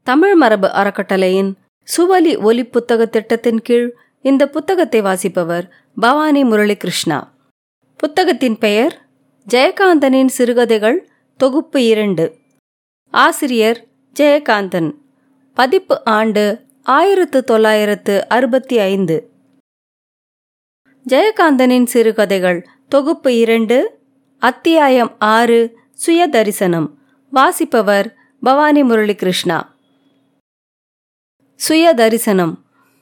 தமிழ் மரபு அறக்கட்டளையின் சுவலி ஒலி புத்தக திட்டத்தின் கீழ் இந்த புத்தகத்தை வாசிப்பவர் பவானி முரளிகிருஷ்ணா புத்தகத்தின் பெயர் ஜெயகாந்தனின் சிறுகதைகள் தொகுப்பு இரண்டு ஆசிரியர் ஜெயகாந்தன் பதிப்பு ஆண்டு ஆயிரத்து தொள்ளாயிரத்து அறுபத்தி ஐந்து ஜெயகாந்தனின் சிறுகதைகள் தொகுப்பு இரண்டு அத்தியாயம் ஆறு சுய தரிசனம் வாசிப்பவர் பவானி முரளிகிருஷ்ணா சுய தரிசனம்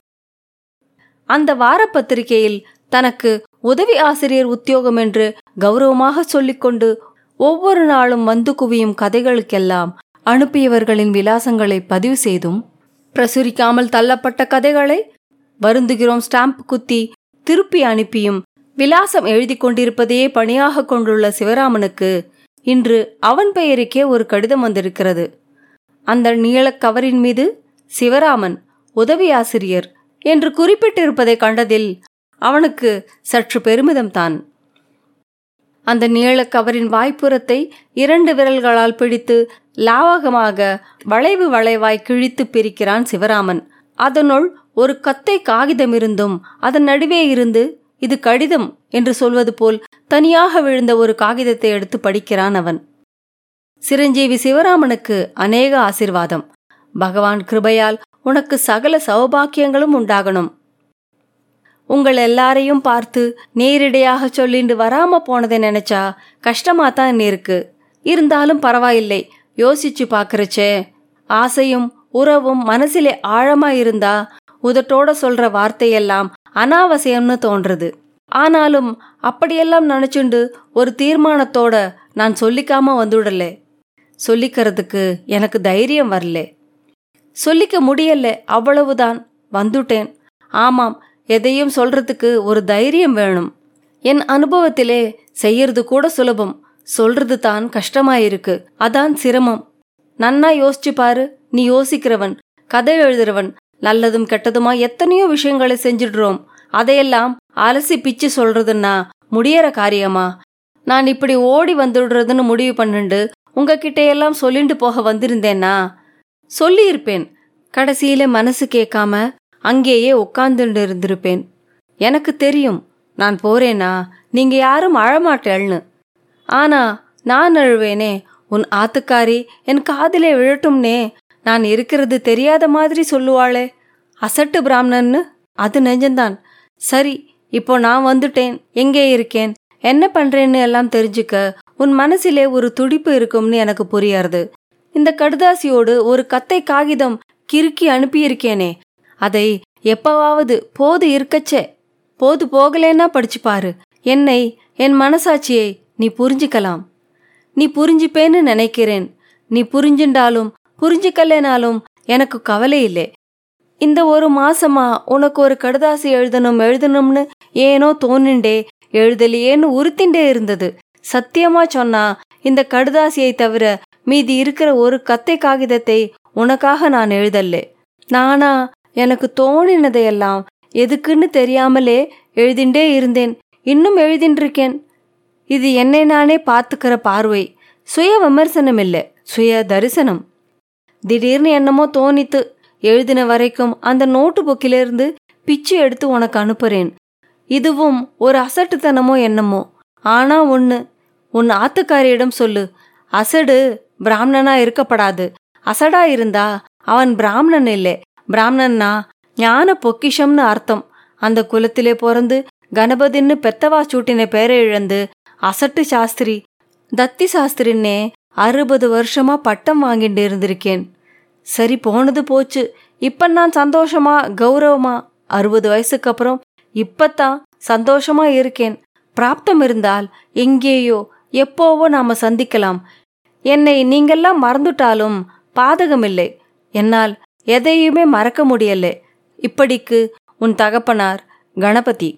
அந்த வாரப்பத்திரிகையில் தனக்கு உதவி ஆசிரியர் உத்தியோகம் என்று கௌரவமாக சொல்லிக்கொண்டு ஒவ்வொரு நாளும் வந்து குவியும் கதைகளுக்கெல்லாம் அனுப்பியவர்களின் விலாசங்களை பதிவு செய்தும் பிரசுரிக்காமல் தள்ளப்பட்ட கதைகளை வருந்துகிறோம் ஸ்டாம்ப் குத்தி திருப்பி அனுப்பியும் விலாசம் எழுதி கொண்டிருப்பதையே பணியாக கொண்டுள்ள சிவராமனுக்கு இன்று அவன் பெயருக்கே ஒரு கடிதம் வந்திருக்கிறது அந்த நீளக் கவரின் மீது சிவராமன் உதவி ஆசிரியர் என்று குறிப்பிட்டிருப்பதை கண்டதில் அவனுக்கு சற்று பெருமிதம்தான் அந்த நீளக் கவரின் வாய்ப்புறத்தை இரண்டு விரல்களால் பிடித்து லாவகமாக வளைவு வளைவாய் கிழித்து பிரிக்கிறான் சிவராமன் அதனுள் ஒரு கத்தை காகிதம் இருந்தும் அதன் நடுவே இருந்து இது கடிதம் என்று சொல்வது போல் தனியாக விழுந்த ஒரு காகிதத்தை எடுத்து படிக்கிறான் அவன் சிரஞ்சீவி சிவராமனுக்கு அநேக ஆசிர்வாதம் பகவான் கிருபையால் உனக்கு சகல சௌபாக்கியங்களும் உண்டாகணும் உங்கள் எல்லாரையும் பார்த்து நேரிடையாக சொல்லிண்டு வராம போனதை நினைச்சா கஷ்டமா தான் இருக்கு இருந்தாலும் பரவாயில்லை யோசிச்சு பாக்குறச்சே ஆசையும் உறவும் மனசிலே ஆழமா இருந்தா உதட்டோட சொல்ற வார்த்தையெல்லாம் அனாவசியம்னு தோன்றது ஆனாலும் அப்படியெல்லாம் நினைச்சுண்டு ஒரு தீர்மானத்தோட நான் சொல்லிக்காம வந்துடல சொல்லிக்கிறதுக்கு எனக்கு தைரியம் வரல சொல்லிக்க முடியல அவ்வளவுதான் வந்துட்டேன் ஆமாம் எதையும் சொல்றதுக்கு ஒரு தைரியம் வேணும் என் அனுபவத்திலே செய்யறது கூட சுலபம் சொல்றது தான் கஷ்டமாயிருக்கு அதான் சிரமம் நன்னா யோசிச்சு பாரு நீ யோசிக்கிறவன் கதை எழுதுறவன் நல்லதும் கெட்டதுமா எத்தனையோ விஷயங்களை செஞ்சிடுறோம் அதையெல்லாம் அலசி பிச்சு சொல்றதுன்னா முடியற காரியமா நான் இப்படி ஓடி வந்துடுறதுன்னு முடிவு பண்ணிண்டு உங்ககிட்ட எல்லாம் சொல்லிண்டு போக வந்திருந்தேன்னா சொல்லியிருப்பேன் கடைசியில மனசு கேட்காம அங்கேயே உட்கார்ந்துட்டு இருந்திருப்பேன் எனக்கு தெரியும் நான் போறேனா நீங்க யாரும் அழமாட்டேள்னு ஆனா நான் அழுவேனே உன் ஆத்துக்காரி என் காதிலே விழட்டும்னே நான் இருக்கிறது தெரியாத மாதிரி சொல்லுவாளே அசட்டு பிராமணன்னு அது நெஞ்சந்தான் சரி இப்போ நான் வந்துட்டேன் எங்கே இருக்கேன் என்ன பண்றேன்னு எல்லாம் தெரிஞ்சுக்க உன் மனசிலே ஒரு துடிப்பு இருக்கும்னு எனக்கு புரியாது இந்த கடுதாசியோடு ஒரு கத்தை காகிதம் கிறுக்கி அனுப்பியிருக்கேனே அதை எப்பவாவது போது இருக்கச்சே போது போகலேன்னா படிச்சு பாரு என்னை என் மனசாட்சியை நீ புரிஞ்சுக்கலாம் நீ புரிஞ்சுப்பேன்னு நினைக்கிறேன் நீ புரிஞ்சுண்டாலும் புரிஞ்சுக்கலேனாலும் எனக்கு கவலை இல்லை இந்த ஒரு மாசமா உனக்கு ஒரு கடுதாசி எழுதணும் எழுதணும்னு ஏனோ தோணுண்டே எழுதலையேன்னு உறுத்திண்டே இருந்தது சத்தியமா சொன்னா இந்த கடுதாசியை தவிர மீதி இருக்கிற ஒரு கத்தை காகிதத்தை உனக்காக நான் எழுதல்லே நானா எனக்கு தோணினதையெல்லாம் எதுக்குன்னு தெரியாமலே எழுதிண்டே இருந்தேன் இன்னும் எழுதின்றிருக்கேன் இது என்னை நானே பார்த்துக்கிற பார்வை சுய விமர்சனம் இல்லை சுய தரிசனம் திடீர்னு என்னமோ தோணித்து எழுதின வரைக்கும் அந்த நோட்டு புக்கிலிருந்து பிச்சு எடுத்து உனக்கு அனுப்புறேன் இதுவும் ஒரு அசட்டுத்தனமோ என்னமோ ஆனா ஒண்ணு உன் ஆத்துக்காரியிடம் சொல்லு அசடு பிராமணனா இருக்கப்படாது அசடா இருந்தா அவன் பிராமணன் இல்லை பிராமணன்னா ஞான பொக்கிஷம்னு அர்த்தம் அந்த குலத்திலே பிறந்து கணபதின்னு பெத்தவா சூட்டின பேரை இழந்து அசட்டு சாஸ்திரி தத்தி சாஸ்திரின்னே அறுபது வருஷமா பட்டம் வாங்கிட்டு இருந்திருக்கேன் சரி போனது போச்சு இப்ப நான் சந்தோஷமா கௌரவமா அறுபது வயசுக்கு அப்புறம் இப்பத்தான் சந்தோஷமா இருக்கேன் பிராப்தம் இருந்தால் எங்கேயோ எப்போவோ நாம சந்திக்கலாம் என்னை நீங்கெல்லாம் மறந்துட்டாலும் பாதகமில்லை என்னால் எதையுமே மறக்க முடியல இப்படிக்கு உன் தகப்பனார் கணபதி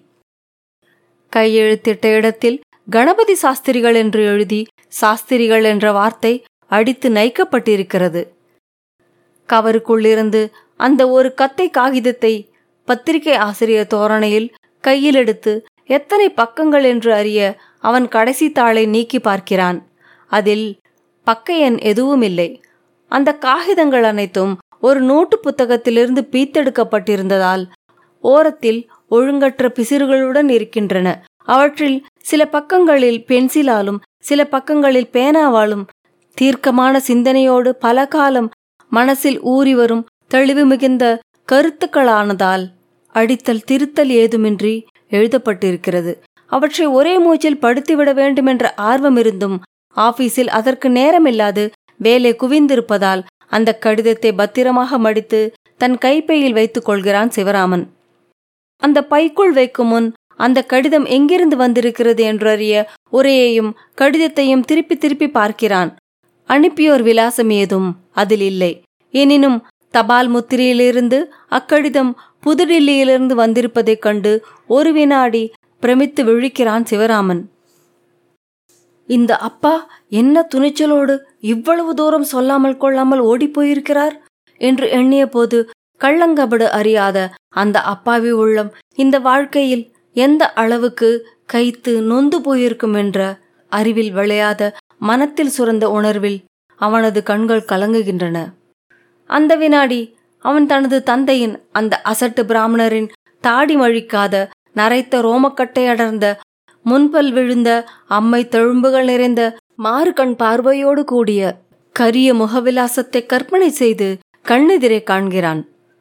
கையெழுத்திட்ட இடத்தில் கணபதி சாஸ்திரிகள் என்று எழுதி சாஸ்திரிகள் என்ற வார்த்தை அடித்து நைக்கப்பட்டிருக்கிறது கவருக்குள்ளிருந்து அந்த ஒரு கத்தை காகிதத்தை பத்திரிகை ஆசிரியர் தோரணையில் கையில் எடுத்து எத்தனை பக்கங்கள் என்று அறிய அவன் கடைசி தாளை நீக்கி பார்க்கிறான் அதில் பக்க எண் எதுவும் இல்லை அந்த காகிதங்கள் அனைத்தும் ஒரு நோட்டு புத்தகத்திலிருந்து பீத்தெடுக்கப்பட்டிருந்ததால் ஓரத்தில் ஒழுங்கற்ற பிசிறுகளுடன் இருக்கின்றன அவற்றில் சில பக்கங்களில் பென்சிலாலும் சில பக்கங்களில் பேனாவாலும் தீர்க்கமான சிந்தனையோடு பல காலம் மனசில் ஊறி வரும் தெளிவு மிகுந்த கருத்துக்களானதால் அடித்தல் திருத்தல் ஏதுமின்றி எழுதப்பட்டிருக்கிறது அவற்றை ஒரே மூச்சில் படுத்திவிட வேண்டுமென்ற ஆர்வம் இருந்தும் ஆபீஸில் அதற்கு நேரமில்லாது வேலை குவிந்திருப்பதால் அந்த கடிதத்தை பத்திரமாக மடித்து தன் கைப்பையில் வைத்துக் கொள்கிறான் சிவராமன் அந்த பைக்குள் வைக்கும் முன் அந்த கடிதம் எங்கிருந்து வந்திருக்கிறது என்றறிய உரையையும் கடிதத்தையும் திருப்பி திருப்பி பார்க்கிறான் அனுப்பியோர் விலாசம் ஏதும் அதில் இல்லை எனினும் தபால் முத்திரையிலிருந்து அக்கடிதம் புதுடில்லியிலிருந்து வந்திருப்பதைக் கண்டு ஒரு வினாடி பிரமித்து விழிக்கிறான் சிவராமன் இந்த அப்பா என்ன துணிச்சலோடு இவ்வளவு தூரம் சொல்லாமல் கொள்ளாமல் ஓடிப்போயிருக்கிறார் என்று எண்ணிய போது கள்ளங்கபடு அறியாத அந்த அப்பாவி உள்ளம் இந்த வாழ்க்கையில் எந்த அளவுக்கு கைத்து நொந்து போயிருக்கும் என்ற அறிவில் விளையாத மனத்தில் சுரந்த உணர்வில் அவனது கண்கள் கலங்குகின்றன அந்த வினாடி அவன் தனது தந்தையின் அந்த அசட்டு பிராமணரின் தாடி மழிக்காத நரைத்த ரோமக்கட்டை அடர்ந்த முன்பல் விழுந்த அம்மை தழும்புகள் நிறைந்த மாறுகண் பார்வையோடு கூடிய கரிய முகவிலாசத்தை கற்பனை செய்து கண்ணெதிரே காண்கிறான்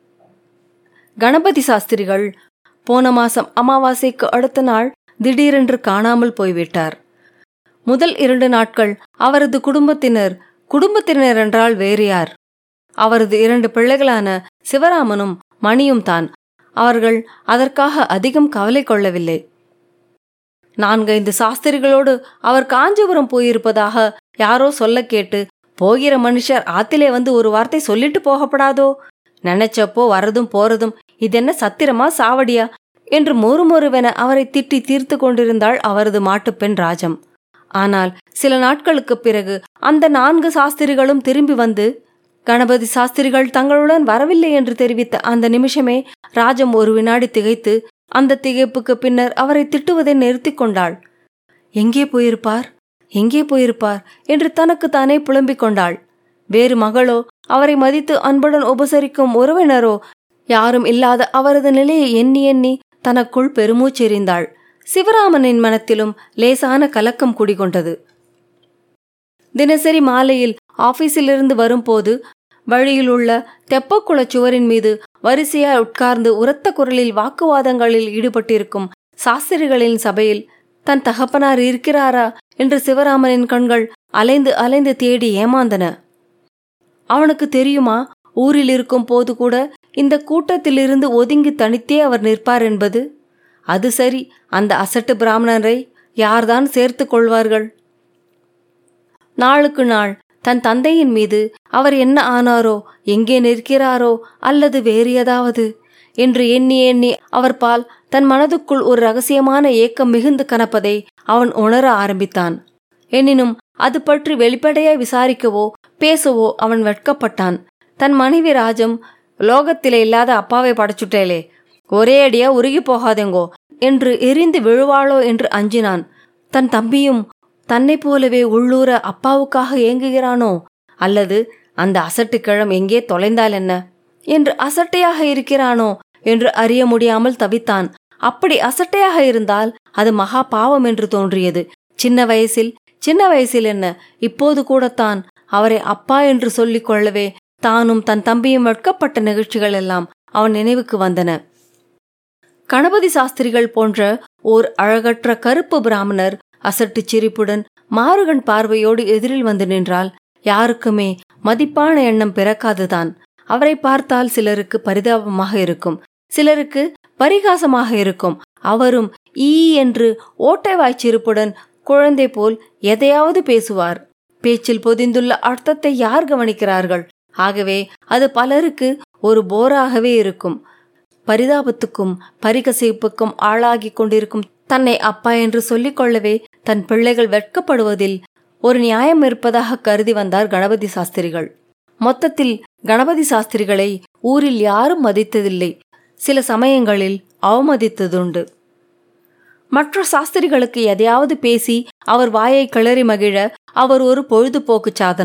கணபதி சாஸ்திரிகள் போன மாசம் அமாவாசைக்கு அடுத்த நாள் திடீரென்று காணாமல் போய்விட்டார் முதல் இரண்டு நாட்கள் அவரது குடும்பத்தினர் குடும்பத்தினர் என்றால் வேறு யார் அவரது இரண்டு பிள்ளைகளான சிவராமனும் மணியும் தான் அவர்கள் அதற்காக அதிகம் கவலை கொள்ளவில்லை நான்கைந்து சாஸ்திரிகளோடு அவர் காஞ்சிபுரம் போயிருப்பதாக யாரோ சொல்ல கேட்டு போகிற மனுஷர் ஆத்திலே வந்து ஒரு வார்த்தை சொல்லிட்டு போகப்படாதோ நினைச்சப்போ வரதும் போறதும் இதென்ன சத்திரமா சாவடியா என்று மொறுமொறுவென அவரை திட்டி தீர்த்து கொண்டிருந்தாள் அவரது மாட்டுப்பெண் ராஜம் ஆனால் சில நாட்களுக்குப் பிறகு அந்த நான்கு சாஸ்திரிகளும் திரும்பி வந்து கணபதி சாஸ்திரிகள் தங்களுடன் வரவில்லை என்று தெரிவித்த அந்த நிமிஷமே ராஜம் ஒரு வினாடி திகைத்து அந்த திகைப்புக்கு பின்னர் அவரை திட்டுவதை நிறுத்திக் கொண்டாள் எங்கே போயிருப்பார் எங்கே போயிருப்பார் என்று தனக்கு தானே புலம்பிக் கொண்டாள் வேறு மகளோ அவரை மதித்து அன்புடன் உபசரிக்கும் உறவினரோ யாரும் இல்லாத அவரது நிலையை எண்ணி எண்ணி தனக்குள் பெருமூச்செறிந்தாள் சிவராமனின் மனத்திலும் லேசான கலக்கம் குடிகொண்டது தினசரி மாலையில் ஆபீஸிலிருந்து வரும்போது வழியில் உள்ள தெப்பக்குளச் சுவரின் மீது வரிசையாய் உட்கார்ந்து உரத்த குரலில் வாக்குவாதங்களில் ஈடுபட்டிருக்கும் சாஸ்திரிகளின் சபையில் தன் தகப்பனார் இருக்கிறாரா என்று சிவராமனின் கண்கள் அலைந்து அலைந்து தேடி ஏமாந்தன அவனுக்கு தெரியுமா ஊரில் இருக்கும் போது கூட இந்த கூட்டத்திலிருந்து ஒதுங்கி தனித்தே அவர் நிற்பார் என்பது அது சரி அந்த அசட்டு பிராமணரை யார்தான் சேர்த்து கொள்வார்கள் நாளுக்கு நாள் தன் தந்தையின் மீது அவர் என்ன ஆனாரோ எங்கே நிற்கிறாரோ அல்லது வேறு ஏதாவது என்று எண்ணி எண்ணி அவர் பால் தன் மனதுக்குள் ஒரு ரகசியமான ஏக்கம் மிகுந்து கனப்பதை அவன் உணர ஆரம்பித்தான் எனினும் அது பற்றி வெளிப்படையாய் விசாரிக்கவோ பேசவோ அவன் வெட்கப்பட்டான் தன் மனைவி ராஜம் லோகத்திலே இல்லாத அப்பாவை படைச்சுட்டேலே ஒரே அடியா உருகி போகாதேங்கோ என்று எரிந்து விழுவாளோ என்று அஞ்சினான் தன் தம்பியும் தன்னை போலவே உள்ளூர அப்பாவுக்காக ஏங்குகிறானோ அல்லது அந்த அசட்டுக்கிழம் எங்கே தொலைந்தால் என்ன என்று அசட்டையாக இருக்கிறானோ என்று அறிய முடியாமல் தவித்தான் அப்படி அசட்டையாக இருந்தால் அது மகா பாவம் என்று தோன்றியது சின்ன வயசில் சின்ன வயசில் என்ன இப்போது கூடத்தான் அவரை அப்பா என்று சொல்லிக் கொள்ளவே தானும் தன் தம்பியும் வெட்கப்பட்ட நிகழ்ச்சிகள் எல்லாம் அவன் நினைவுக்கு வந்தன கணபதி சாஸ்திரிகள் போன்ற ஓர் அழகற்ற கருப்பு பிராமணர் அசட்டு சிரிப்புடன் மாறுகண் பார்வையோடு எதிரில் வந்து நின்றால் யாருக்குமே மதிப்பான எண்ணம் பிறக்காதுதான் அவரை பார்த்தால் சிலருக்கு பரிதாபமாக இருக்கும் சிலருக்கு பரிகாசமாக இருக்கும் அவரும் ஈ என்று ஓட்டை வாய்ச்சிருப்புடன் குழந்தை போல் எதையாவது பேசுவார் பேச்சில் பொதிந்துள்ள அர்த்தத்தை யார் கவனிக்கிறார்கள் ஆகவே அது பலருக்கு ஒரு போராகவே இருக்கும் பரிதாபத்துக்கும் பரிகசிப்புக்கும் ஆளாகிக் கொண்டிருக்கும் தன்னை அப்பா என்று சொல்லிக் கொள்ளவே தன் பிள்ளைகள் வெட்கப்படுவதில் ஒரு நியாயம் இருப்பதாக கருதி வந்தார் கணபதி சாஸ்திரிகள் மொத்தத்தில் கணபதி சாஸ்திரிகளை ஊரில் யாரும் மதித்ததில்லை சில சமயங்களில் அவமதித்ததுண்டு மற்ற சாஸ்திரிகளுக்கு எதையாவது பேசி அவர் வாயை கிளறி மகிழ அவர் ஒரு பொழுதுபோக்கு சாதனம்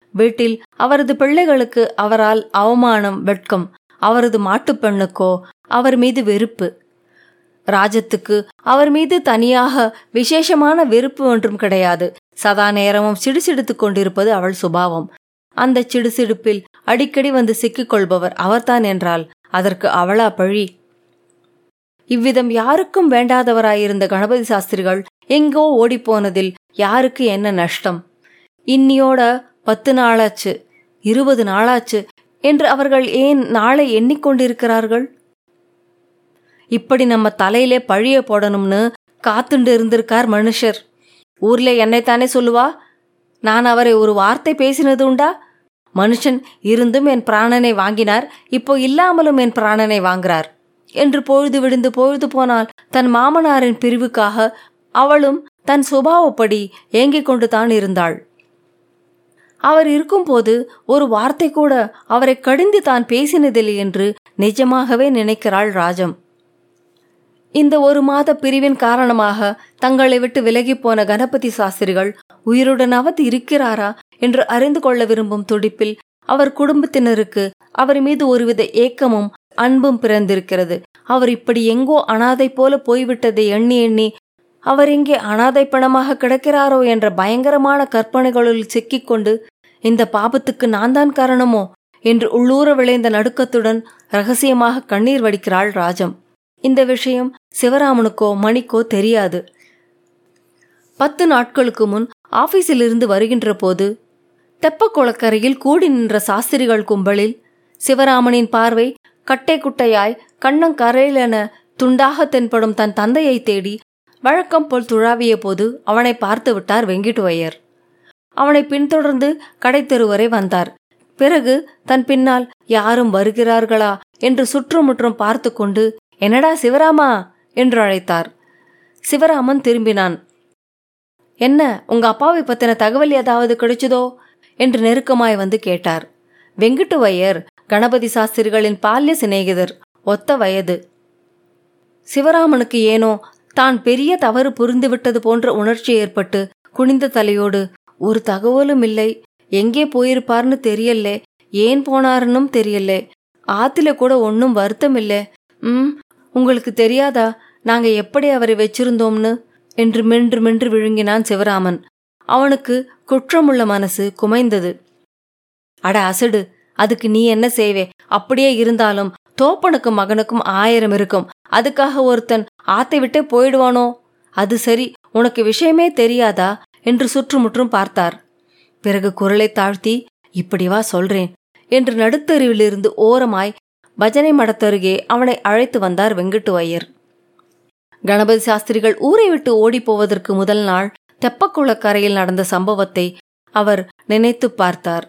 வீட்டில் அவரது பிள்ளைகளுக்கு அவரால் அவமானம் வெட்கம் அவரது மாட்டுப் பெண்ணுக்கோ அவர் மீது வெறுப்பு ராஜத்துக்கு அவர் மீது தனியாக விசேஷமான வெறுப்பு ஒன்றும் கிடையாது சதா நேரமும் சிடுசிடுத்துக் கொண்டிருப்பது அவள் சுபாவம் அந்த சிடுசிடுப்பில் அடிக்கடி வந்து சிக்கிக் கொள்பவர் அவர்தான் என்றால் அதற்கு அவளா பழி இவ்விதம் யாருக்கும் வேண்டாதவராயிருந்த கணபதி சாஸ்திரிகள் எங்கோ ஓடிப்போனதில் யாருக்கு என்ன நஷ்டம் இன்னியோட பத்து நாளாச்சு இருபது நாளாச்சு என்று அவர்கள் ஏன் நாளை எண்ணிக்கொண்டிருக்கிறார்கள் இப்படி நம்ம தலையிலே பழிய போடணும்னு காத்துண்டு இருந்திருக்கார் மனுஷர் ஊர்ல என்னைத்தானே சொல்லுவா நான் அவரை ஒரு வார்த்தை பேசினது உண்டா மனுஷன் இருந்தும் என் பிராணனை வாங்கினார் இப்போ இல்லாமலும் என் பிராணனை வாங்குறார் என்று பொழுது விடுந்து பொழுது போனால் தன் மாமனாரின் பிரிவுக்காக அவளும் தன் சுபாவப்படி ஏங்கிக் கொண்டு தான் இருந்தாள் அவர் இருக்கும்போது ஒரு வார்த்தை கூட அவரை கடிந்து தான் பேசினதில்லை என்று நிஜமாகவே நினைக்கிறாள் ராஜம் இந்த ஒரு மாத பிரிவின் காரணமாக தங்களை விட்டு விலகிப் போன கணபதி சாஸ்திரிகள் உயிருடனாவது இருக்கிறாரா என்று அறிந்து கொள்ள விரும்பும் துடிப்பில் அவர் குடும்பத்தினருக்கு அவர் மீது ஒருவித ஏக்கமும் அன்பும் பிறந்திருக்கிறது அவர் இப்படி எங்கோ அனாதை போல போய்விட்டதை எண்ணி எண்ணி அவர் எங்கே அனாதை பணமாக கிடக்கிறாரோ என்ற பயங்கரமான கற்பனைகளுள் சிக்கிக்கொண்டு இந்த பாபத்துக்கு நான் தான் காரணமோ என்று உள்ளூர விளைந்த நடுக்கத்துடன் ரகசியமாக கண்ணீர் வடிக்கிறாள் ராஜம் இந்த விஷயம் சிவராமனுக்கோ மணிக்கோ தெரியாது பத்து நாட்களுக்கு முன் ஆபீஸிலிருந்து வருகின்ற போது தெப்பக்குளக்கரையில் கூடி நின்ற சாஸ்திரிகள் கும்பலில் சிவராமனின் பார்வை கட்டை குட்டையாய் கண்ணங்கரையிலென துண்டாக தென்படும் தன் தந்தையை தேடி வழக்கம் போல் துழாவிய போது அவனை பார்த்து விட்டார் வெங்கிட்டுவையர் அவனை பின்தொடர்ந்து கடைத்தெரு வரை வந்தார் பிறகு தன் பின்னால் யாரும் வருகிறார்களா என்று சுற்றுமுற்றும் பார்த்து கொண்டு என்னடா சிவராமா என்று அழைத்தார் சிவராமன் திரும்பினான் என்ன உங்க அப்பாவை பத்தின தகவல் ஏதாவது கிடைச்சதோ என்று நெருக்கமாய் வந்து கேட்டார் வெங்கிட்டுவையர் கணபதி சாஸ்திரிகளின் பால்ய சிநேகிதர் ஒத்த வயது சிவராமனுக்கு ஏனோ தான் பெரிய தவறு புரிந்துவிட்டது போன்ற உணர்ச்சி ஏற்பட்டு குனிந்த தலையோடு ஒரு தகவலும் இல்லை எங்கே போயிருப்பார்னு தெரியலே ஏன் போனாருன்னும் தெரியலே ஆத்தில கூட ஒன்னும் வருத்தம் இல்லை ம் உங்களுக்கு தெரியாதா நாங்க எப்படி அவரை வச்சிருந்தோம்னு என்று மென்று மென்று விழுங்கினான் சிவராமன் அவனுக்கு குற்றமுள்ள மனசு குமைந்தது அட அசடு அதுக்கு நீ என்ன செய்வே அப்படியே இருந்தாலும் தோப்பனுக்கும் மகனுக்கும் ஆயிரம் இருக்கும் அதுக்காக ஒருத்தன் ஆத்தை விட்டே போயிடுவானோ அது சரி உனக்கு விஷயமே தெரியாதா என்று சுற்றுமுற்றும் பார்த்தார் பிறகு குரலை தாழ்த்தி இப்படி வா சொல்றேன் என்று நடுத்தருவிலிருந்து ஓரமாய் பஜனை மடத்தருகே அவனை அழைத்து வந்தார் வெங்கட்டுவையர் கணபதி சாஸ்திரிகள் ஊரை விட்டு ஓடிப் போவதற்கு முதல் நாள் தெப்பக்குளக்கரையில் நடந்த சம்பவத்தை அவர் நினைத்துப் பார்த்தார்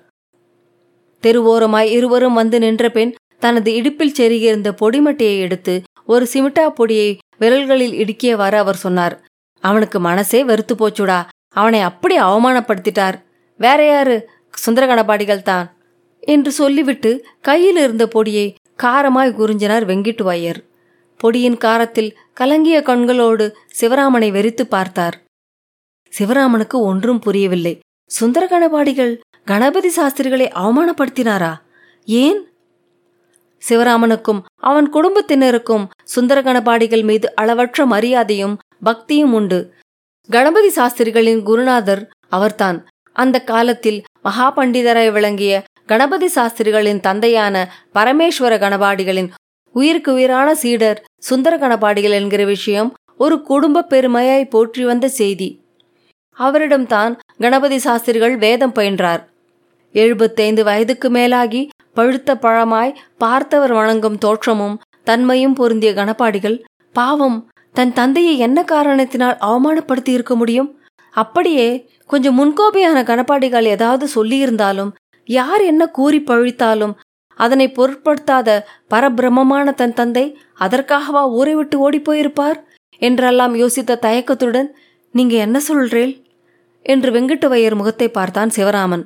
தெருவோரமாய் இருவரும் வந்து நின்ற பெண் தனது இடுப்பில் செருகியிருந்த பொடிமட்டையை எடுத்து ஒரு சிமிட்டா பொடியை விரல்களில் இடுக்கியவாறு அவர் சொன்னார் அவனுக்கு மனசே வெறுத்து போச்சுடா அவனை அப்படி அவமானப்படுத்திட்டார் வேற யாரு சுந்தரகணபாடிகள் தான் என்று சொல்லிவிட்டு கையில் இருந்த பொடியை காரமாய் குறிஞ்சினார் வெங்கிட்டுவாயர் பொடியின் காரத்தில் கலங்கிய கண்களோடு சிவராமனை வெறித்து பார்த்தார் சிவராமனுக்கு ஒன்றும் புரியவில்லை சுந்தரகணபாடிகள் கணபதி சாஸ்திரிகளை அவமானப்படுத்தினாரா ஏன் சிவராமனுக்கும் அவன் குடும்பத்தினருக்கும் சுந்தரகணபாடிகள் மீது அளவற்ற மரியாதையும் பக்தியும் உண்டு கணபதி சாஸ்திரிகளின் குருநாதர் அவர்தான் அந்த காலத்தில் மகா பண்டிதராய் விளங்கிய கணபதி சாஸ்திரிகளின் தந்தையான பரமேஸ்வர கணபாடிகளின் உயிருக்கு உயிரான சீடர் சுந்தர கணபாடிகள் என்கிற விஷயம் ஒரு குடும்ப பெருமையாய் போற்றி வந்த செய்தி அவரிடம்தான் கணபதி சாஸ்திரிகள் வேதம் பயின்றார் எழுபத்தைந்து வயதுக்கு மேலாகி பழுத்த பழமாய் பார்த்தவர் வணங்கும் தோற்றமும் தன்மையும் பொருந்திய கணபாடிகள் பாவம் தன் தந்தையை என்ன காரணத்தினால் அவமானப்படுத்தி இருக்க முடியும் அப்படியே கொஞ்சம் முன்கோபியான கணப்பாடிகள் ஏதாவது சொல்லியிருந்தாலும் யார் என்ன கூறி பழித்தாலும் அதனை பொருட்படுத்தாத பரபிரமமான தன் தந்தை அதற்காகவா ஊரை விட்டு ஓடிப் போயிருப்பார் என்றெல்லாம் யோசித்த தயக்கத்துடன் நீங்க என்ன சொல்றேல் என்று வெங்கட்டுவையர் முகத்தை பார்த்தான் சிவராமன்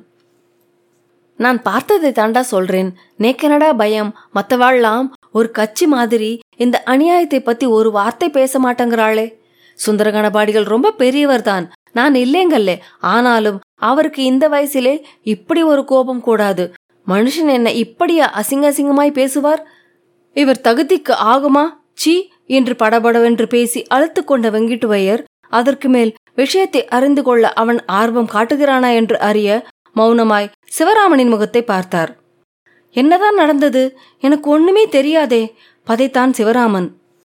நான் பார்த்ததை தாண்டா சொல்றேன் நேக்கனடா பயம் மத்தவாள்லாம் ஒரு கட்சி மாதிரி இந்த அநியாயத்தை பத்தி ஒரு வார்த்தை பேச மாட்டேங்கிறாளே சுந்தரகணபாடிகள் ரொம்ப பெரியவர் தான் நான் இல்லைங்கல்லே ஆனாலும் அவருக்கு இந்த வயசிலே இப்படி ஒரு கோபம் கூடாது மனுஷன் என்ன இப்படியா அசிங்க அசிங்கமாய் பேசுவார் இவர் தகுதிக்கு ஆகுமா சீ என்று படபடவென்று பேசி அழுத்து கொண்ட வெங்கிட்டுவையர் அதற்கு மேல் விஷயத்தை அறிந்து கொள்ள அவன் ஆர்வம் காட்டுகிறானா என்று அறிய மௌனமாய் சிவராமனின் முகத்தை பார்த்தார் என்னதான் நடந்தது எனக்கு ஒண்ணுமே தெரியாதே பதைத்தான் சிவராமன்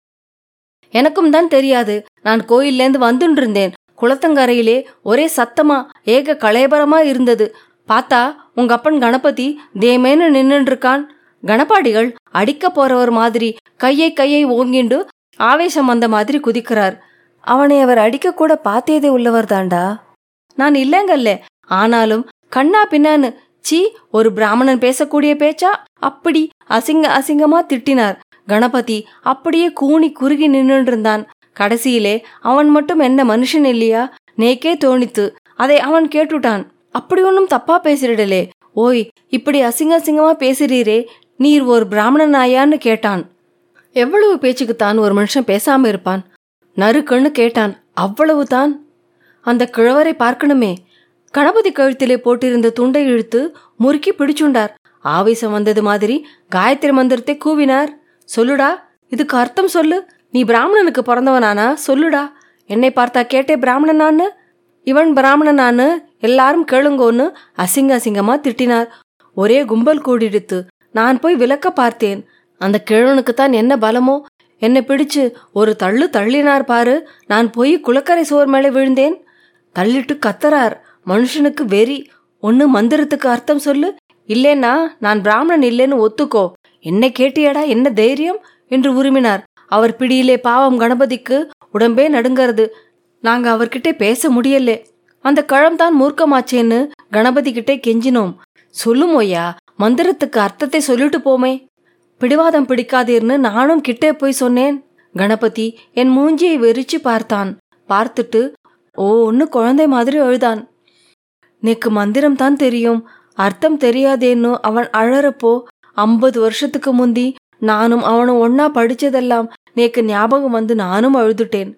எனக்கும் தான் தெரியாது நான் கோயில்லேருந்து வந்துட்டு இருந்தேன் குளத்தங்கரையிலே ஒரே சத்தமா ஏக கலேபரமா இருந்தது பார்த்தா உங்க அப்பன் கணபதி தேமேன்னு நின்னுட்டு இருக்கான் கணபாடிகள் அடிக்க போறவர் மாதிரி கையை கையை ஓங்கிண்டு ஆவேசம் வந்த மாதிரி குதிக்கிறார் அவனை அவர் அடிக்க கூட பாத்தியதே உள்ளவர் தாண்டா நான் இல்லைங்கல்ல ஆனாலும் கண்ணா பின்னான்னு சீ ஒரு பிராமணன் பேசக்கூடிய பேச்சா அப்படி அசிங்க அசிங்கமா திட்டினார் கணபதி அப்படியே கூனி குறுகி நின்னுட்டு இருந்தான் கடைசியிலே அவன் மட்டும் என்ன மனுஷன் இல்லையா நேக்கே தோணித்து அதை அவன் கேட்டுட்டான் அப்படி ஒன்னும் தப்பா பேசிடலே ஓய் இப்படி அசிங்க அசிங்கமா பேசுறீரே நீர் ஒரு பிராமணன் ஆயான்னு கேட்டான் எவ்வளவு பேச்சுக்குத்தான் ஒரு மனுஷன் பேசாம இருப்பான் நறுக்கண்ணு கேட்டான் அவ்வளவுதான் அந்த கிழவரை பார்க்கணுமே கணபதி கழுத்திலே போட்டிருந்த துண்டை இழுத்து முறுக்கி பிடிச்சுண்டார் ஆவேசம் வந்தது மாதிரி காயத்ரி மந்திரத்தை கூவினார் சொல்லுடா இதுக்கு அர்த்தம் சொல்லு நீ பிராமணனுக்கு பிறந்தவனானா சொல்லுடா என்னை பார்த்தா கேட்டே பிராமணனான்னு இவன் பிராமணனான்னு எல்லாரும் கேளுங்கோன்னு அசிங்க அசிங்கமா திட்டினார் ஒரே கும்பல் கூடிடுத்து நான் போய் விளக்க பார்த்தேன் அந்த கிழவனுக்கு தான் என்ன பலமோ என்னை பிடிச்சு ஒரு தள்ளு தள்ளினார் பாரு நான் போய் குளக்கரை சுவர் மேலே விழுந்தேன் தள்ளிட்டு கத்தறார் மனுஷனுக்கு வெறி ஒன்னு மந்திரத்துக்கு அர்த்தம் சொல்லு இல்லேன்னா நான் பிராமணன் இல்லேன்னு ஒத்துக்கோ என்ன கேட்டியடா என்ன தைரியம் என்று உருமினார் அவர் பிடியிலே பாவம் கணபதிக்கு உடம்பே நடுங்கிறது நாங்க அவர்கிட்ட பேச முடியலே அந்த கழம்தான் மூர்க்கமாச்சேன்னு கணபதி கிட்டே கெஞ்சினோம் சொல்லுமோயா மந்திரத்துக்கு அர்த்தத்தை சொல்லிட்டு போமே பிடிவாதம் பிடிக்காதீர்னு நானும் கிட்டே போய் சொன்னேன் கணபதி என் மூஞ்சியை வெறிச்சு பார்த்தான் பார்த்துட்டு ஓ ஒன்னு குழந்தை மாதிரி அழுதான் நேக்கு மந்திரம் தான் தெரியும் அர்த்தம் தெரியாதேன்னு அவன் அழறப்போ ஐம்பது வருஷத்துக்கு முந்தி நானும் அவனும் ஒன்னா படிச்சதெல்லாம் நேக்கு ஞாபகம் வந்து நானும் அழுதுட்டேன்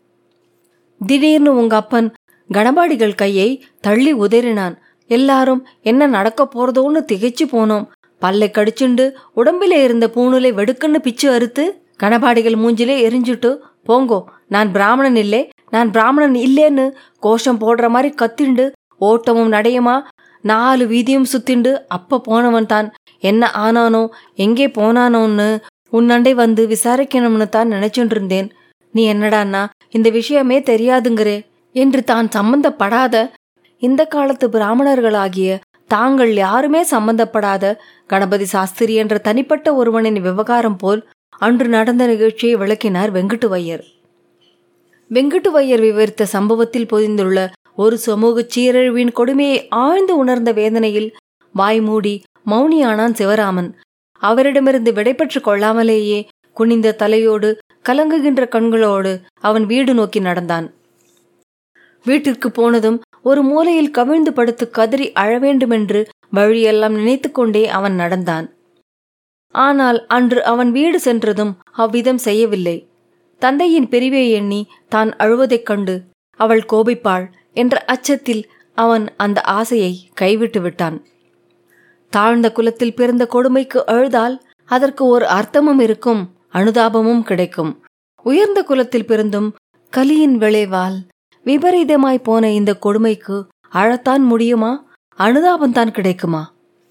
திடீர்னு உங்க அப்பன் கணபாடிகள் கையை தள்ளி உதறினான் எல்லாரும் என்ன நடக்க போறதோன்னு திகைச்சு போனோம் பல்லை கடிச்சுண்டு உடம்பிலே இருந்த பூணுலை வெடுக்குன்னு பிச்சு அறுத்து கணபாடிகள் மூஞ்சிலே எரிஞ்சுட்டு போங்கோ நான் பிராமணன் இல்லே நான் பிராமணன் இல்லேன்னு கோஷம் போடுற மாதிரி கத்திண்டு ஓட்டமும் நடையுமா நாலு வீதியும் சுத்திண்டு அப்ப போனவன் தான் என்ன ஆனானோ எங்கே போனானோன்னு உன்னண்டை வந்து விசாரிக்கணும்னு தான் நினைச்சுட்டு இருந்தேன் நீ என்னடான்னா இந்த விஷயமே தெரியாதுங்கிறே என்று தான் சம்பந்தப்படாத இந்த காலத்து பிராமணர்களாகிய தாங்கள் யாருமே சம்பந்தப்படாத கணபதி சாஸ்திரி என்ற தனிப்பட்ட ஒருவனின் விவகாரம் போல் அன்று நடந்த நிகழ்ச்சியை விளக்கினார் வெங்கட்டுவையர் வெங்கட்டுவையர் விவரித்த சம்பவத்தில் பொதிந்துள்ள ஒரு சமூக சீரழிவின் கொடுமையை ஆழ்ந்து உணர்ந்த வேதனையில் வாய் மூடி மௌனியானான் சிவராமன் அவரிடமிருந்து விடைபெற்றுக் கொள்ளாமலேயே குனிந்த தலையோடு கலங்குகின்ற கண்களோடு அவன் வீடு நோக்கி நடந்தான் வீட்டிற்கு போனதும் ஒரு மூலையில் கவிழ்ந்து படுத்து கதறி அழவேண்டுமென்று வழியெல்லாம் நினைத்து கொண்டே அவன் நடந்தான் ஆனால் அன்று அவன் வீடு சென்றதும் அவ்விதம் செய்யவில்லை தந்தையின் பிரிவை எண்ணி தான் அழுவதைக் கண்டு அவள் கோபிப்பாள் என்ற அச்சத்தில் அவன் அந்த ஆசையை கைவிட்டு விட்டான் தாழ்ந்த குலத்தில் பிறந்த கொடுமைக்கு அழுதால் அதற்கு ஒரு அர்த்தமும் இருக்கும் அனுதாபமும் கிடைக்கும் உயர்ந்த குலத்தில் பிறந்தும் கலியின் விளைவால் விபரீதமாய் போன இந்த கொடுமைக்கு அழத்தான் முடியுமா அனுதாபம்தான் கிடைக்குமா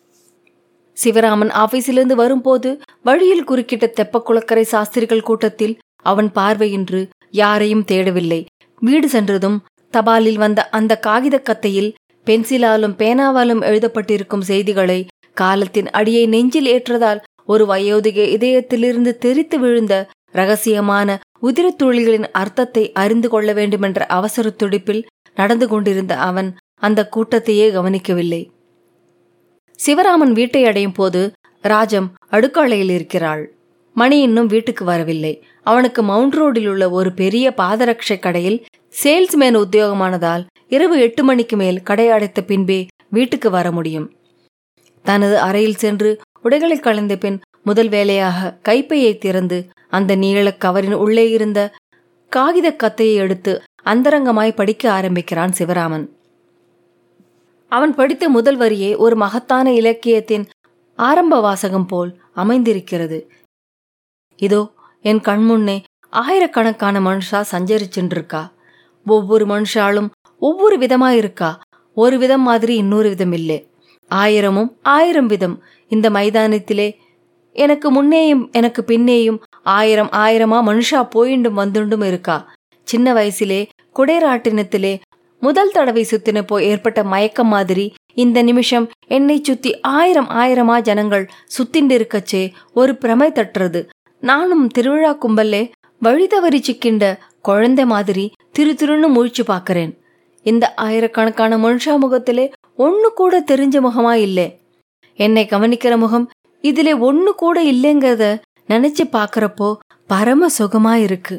சிவராமன் ஆபீஸிலிருந்து வரும்போது வழியில் குறுக்கிட்ட தெப்ப குளக்கரை சாஸ்திரிகள் கூட்டத்தில் அவன் பார்வையின்று யாரையும் தேடவில்லை வீடு சென்றதும் தபாலில் வந்த அந்த காகித கத்தையில் பென்சிலாலும் பேனாவாலும் எழுதப்பட்டிருக்கும் செய்திகளை காலத்தின் அடியை நெஞ்சில் ஏற்றதால் ஒரு வயோதிக இதயத்திலிருந்து தெரித்து விழுந்த ரகசியமான உதிரத் துளிகளின் அர்த்தத்தை அறிந்து கொள்ள வேண்டுமென்ற அவசர துடிப்பில் நடந்து கொண்டிருந்த அவன் அந்த கூட்டத்தையே கவனிக்கவில்லை சிவராமன் வீட்டை அடையும் போது ராஜம் அடுக்காளையில் இருக்கிறாள் மணி இன்னும் வீட்டுக்கு வரவில்லை அவனுக்கு மவுண்ட் ரோடில் உள்ள ஒரு பெரிய பாதரட்சை கடையில் சேல்ஸ்மேன் உத்தியோகமானதால் இரவு எட்டு மணிக்கு மேல் கடை அடைத்த பின்பே வீட்டுக்கு வர முடியும் தனது அறையில் சென்று உடைகளை களைந்த பின் முதல் வேலையாக கைப்பையை திறந்து அந்த நீளக் கவரின் உள்ளே இருந்த காகித கத்தையை எடுத்து அந்தரங்கமாய் படிக்க ஆரம்பிக்கிறான் சிவராமன் அவன் படித்த முதல் வரியே ஒரு மகத்தான இலக்கியத்தின் ஆரம்ப வாசகம் போல் அமைந்திருக்கிறது இதோ என் கண்முன்னே ஆயிரக்கணக்கான மனுஷா சஞ்சரிச்சுட்டு இருக்கா ஒவ்வொரு மனுஷாலும் ஒவ்வொரு விதமா இருக்கா ஒரு விதம் மாதிரி இன்னொரு விதம் இல்லை ஆயிரமும் ஆயிரம் விதம் இந்த மைதானத்திலே எனக்கு முன்னேயும் எனக்கு பின்னேயும் ஆயிரம் ஆயிரமா மனுஷா போயிண்டும் வந்துண்டும் இருக்கா சின்ன வயசிலே குடைராட்டினத்திலே முதல் தடவை சுத்தினப்போ ஏற்பட்ட மயக்கம் மாதிரி இந்த நிமிஷம் என்னை சுத்தி ஆயிரம் ஆயிரமா ஜனங்கள் சுத்திண்டு இருக்கச்சே ஒரு பிரமை தட்டுறது நானும் திருவிழா கும்பல்லே வழி தவறி சிக்கின்ற குழந்தை மாதிரி திரு திருன்னு முழிச்சு பாக்குறேன் இந்த ஆயிரக்கணக்கான மனுஷா முகத்திலே ஒண்ணு கூட தெரிஞ்ச முகமா இல்லே என்னை கவனிக்கிற முகம் இதிலே ஒண்ணு கூட இல்லைங்கிறத நினைச்சு பாக்குறப்போ பரம சுகமா இருக்கு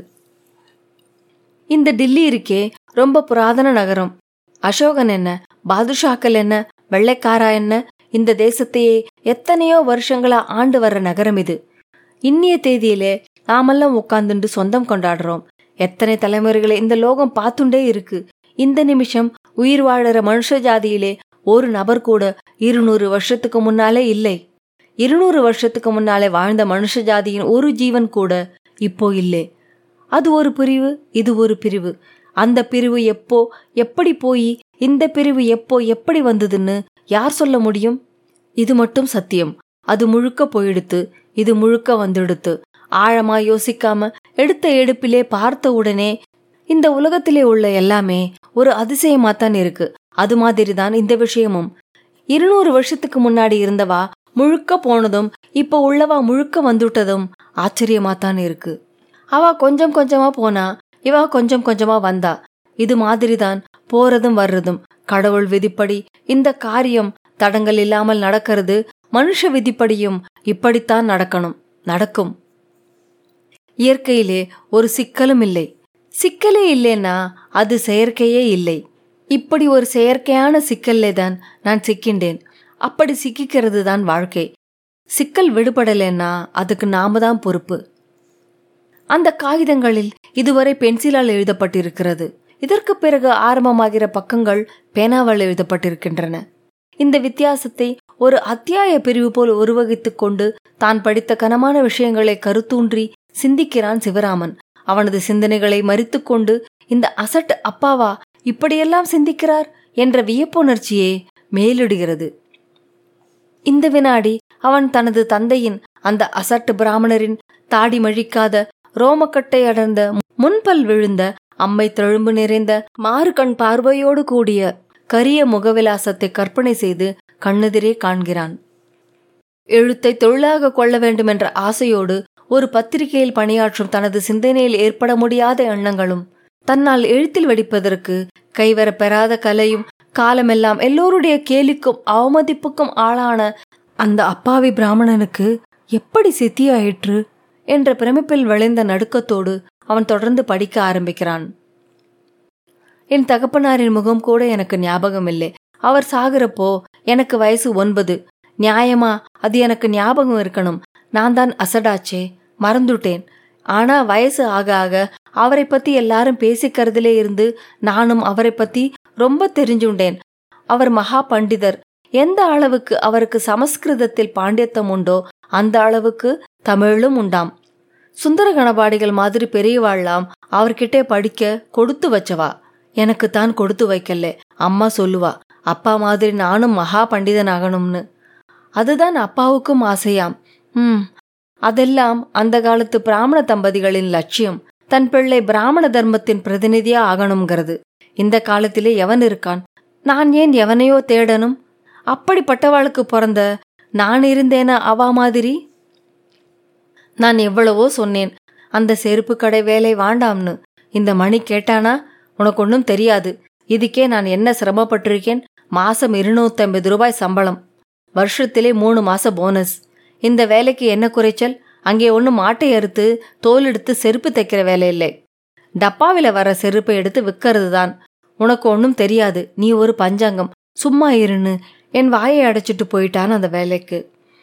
இந்த டில்லி இருக்கே ரொம்ப புராதன நகரம் அசோகன் என்ன பாதுஷாக்கள் என்ன வெள்ளைக்காரா என்ன இந்த தேசத்தையே எத்தனையோ வருஷங்களா ஆண்டு வர்ற நகரம் இது இன்னிய தேதியிலே நாமெல்லாம் உட்கார்ந்துண்டு சொந்தம் கொண்டாடுறோம் எத்தனை தலைமுறைகளை இந்த லோகம் பார்த்துண்டே இருக்கு இந்த நிமிஷம் உயிர் வாழற மனுஷ ஜாதியிலே ஒரு நபர் கூட இருநூறு வருஷத்துக்கு முன்னாலே இல்லை இருநூறு வருஷத்துக்கு முன்னாலே வாழ்ந்த மனுஷ ஜாதியின் ஒரு ஜீவன் கூட இப்போ இல்லை அது ஒரு பிரிவு இது ஒரு பிரிவு அந்த பிரிவு எப்போ எப்படி போய் இந்த பிரிவு எப்போ எப்படி வந்ததுன்னு யார் சொல்ல முடியும் இது மட்டும் சத்தியம் அது முழுக்க போயிடுத்து இது முழுக்க வந்துடுத்து ஆழமா யோசிக்காம எடுத்த எடுப்பிலே பார்த்த உடனே இந்த உலகத்திலே உள்ள எல்லாமே ஒரு அதிசயமாத்தான் இருக்கு அது மாதிரி தான் இந்த விஷயமும் இருநூறு வருஷத்துக்கு முன்னாடி இருந்தவா முழுக்க போனதும் இப்ப உள்ளவா முழுக்க வந்துட்டதும் ஆச்சரியமாத்தான் இருக்கு அவ கொஞ்சம் கொஞ்சமா போனா இவ கொஞ்சம் கொஞ்சமா வந்தா இது மாதிரிதான் போறதும் வர்றதும் கடவுள் விதிப்படி இந்த காரியம் தடங்கள் இல்லாமல் நடக்கிறது மனுஷ விதிப்படியும் இப்படித்தான் நடக்கணும் நடக்கும் இயற்கையிலே ஒரு சிக்கலும் இல்லை சிக்கலே இல்லைன்னா அது செயற்கையே இல்லை இப்படி ஒரு செயற்கையான சிக்கல்லே தான் நான் சிக்கின்றேன் அப்படி சிக்கிக்கிறது தான் வாழ்க்கை சிக்கல் விடுபடலைன்னா அதுக்கு நாம தான் பொறுப்பு அந்த காகிதங்களில் இதுவரை பென்சிலால் எழுதப்பட்டிருக்கிறது இதற்கு பிறகு ஆரம்பமாகிற பக்கங்கள் பேனாவால் எழுதப்பட்டிருக்கின்றன இந்த வித்தியாசத்தை ஒரு அத்தியாய பிரிவு போல் உருவகித்துக் கொண்டு தான் படித்த கனமான விஷயங்களை கருத்தூன்றி சிந்திக்கிறான் சிவராமன் அவனது சிந்தனைகளை மறித்துக்கொண்டு இந்த அசட் அப்பாவா இப்படியெல்லாம் சிந்திக்கிறார் என்ற வியப்புணர்ச்சியே மேலிடுகிறது இந்த வினாடி அவன் தனது தந்தையின் அந்த அசட்டு பிராமணரின் தாடி மழிக்காத ரோமக்கட்டை அடர்ந்த முன்பல் விழுந்த அம்மை தழும்பு நிறைந்த மாறுகண் பார்வையோடு கூடிய கரிய முகவிலாசத்தை கற்பனை செய்து கண்ணெதிரே காண்கிறான் எழுத்தை தொழிலாக கொள்ள வேண்டுமென்ற ஆசையோடு ஒரு பத்திரிகையில் பணியாற்றும் தனது சிந்தனையில் ஏற்பட முடியாத எண்ணங்களும் தன்னால் எழுத்தில் வெடிப்பதற்கு கைவர பெறாத கலையும் காலமெல்லாம் எல்லோருடைய கேலிக்கும் அவமதிப்புக்கும் ஆளான அந்த அப்பாவி பிராமணனுக்கு எப்படி சித்தியாயிற்று என்ற பிரமிப்பில் விளைந்த நடுக்கத்தோடு அவன் தொடர்ந்து படிக்க ஆரம்பிக்கிறான் என் தகப்பனாரின் முகம் கூட எனக்கு ஞாபகம் இல்லை அவர் சாகுறப்போ எனக்கு வயசு ஒன்பது நியாயமா அது எனக்கு ஞாபகம் இருக்கணும் நான் தான் அசடாச்சே மறந்துட்டேன் ஆனா வயசு ஆக ஆக அவரை பத்தி எல்லாரும் பேசிக்கிறதுலே இருந்து நானும் அவரை பத்தி ரொம்ப தெரிஞ்சுண்டேன் அவர் மகா பண்டிதர் எந்த அளவுக்கு அவருக்கு சமஸ்கிருதத்தில் பாண்டியத்தம் உண்டோ அந்த அளவுக்கு தமிழும் உண்டாம் சுந்தர கணபாடிகள் மாதிரி பெரியவாழ்லாம் அவர்கிட்டே படிக்க கொடுத்து வச்சவா எனக்கு தான் கொடுத்து வைக்கல அம்மா சொல்லுவா அப்பா மாதிரி நானும் மகா பண்டிதன் ஆகணும்னு அதுதான் அப்பாவுக்கும் ஆசையாம் ம் அதெல்லாம் அந்த காலத்து பிராமண தம்பதிகளின் லட்சியம் தன் பிள்ளை பிராமண தர்மத்தின் பிரதிநிதியா ஆகணுங்கிறது இந்த காலத்திலே எவன் இருக்கான் நான் ஏன் எவனையோ தேடணும் அப்படிப்பட்டவாளுக்கு பிறந்த நான் இருந்தேனா அவா மாதிரி நான் எவ்வளவோ சொன்னேன் அந்த செருப்பு கடை வேலை வாண்டாம்னு இந்த மணி கேட்டானா உனக்கு ஒன்றும் தெரியாது இதுக்கே நான் என்ன சிரமப்பட்டிருக்கேன் மாசம் இருநூத்தம்பது ரூபாய் சம்பளம் வருஷத்திலே மூணு மாச போனஸ் இந்த வேலைக்கு என்ன குறைச்சல் அங்கே ஒன்று மாட்டை அறுத்து தோல் எடுத்து செருப்பு தைக்கிற வேலை இல்லை டப்பாவில் வர செருப்பை எடுத்து விற்கிறது தான் உனக்கு ஒன்றும் தெரியாது நீ ஒரு பஞ்சாங்கம் சும்மா இருன்னு என் வாயை அடைச்சிட்டு போயிட்டான் அந்த வேலைக்கு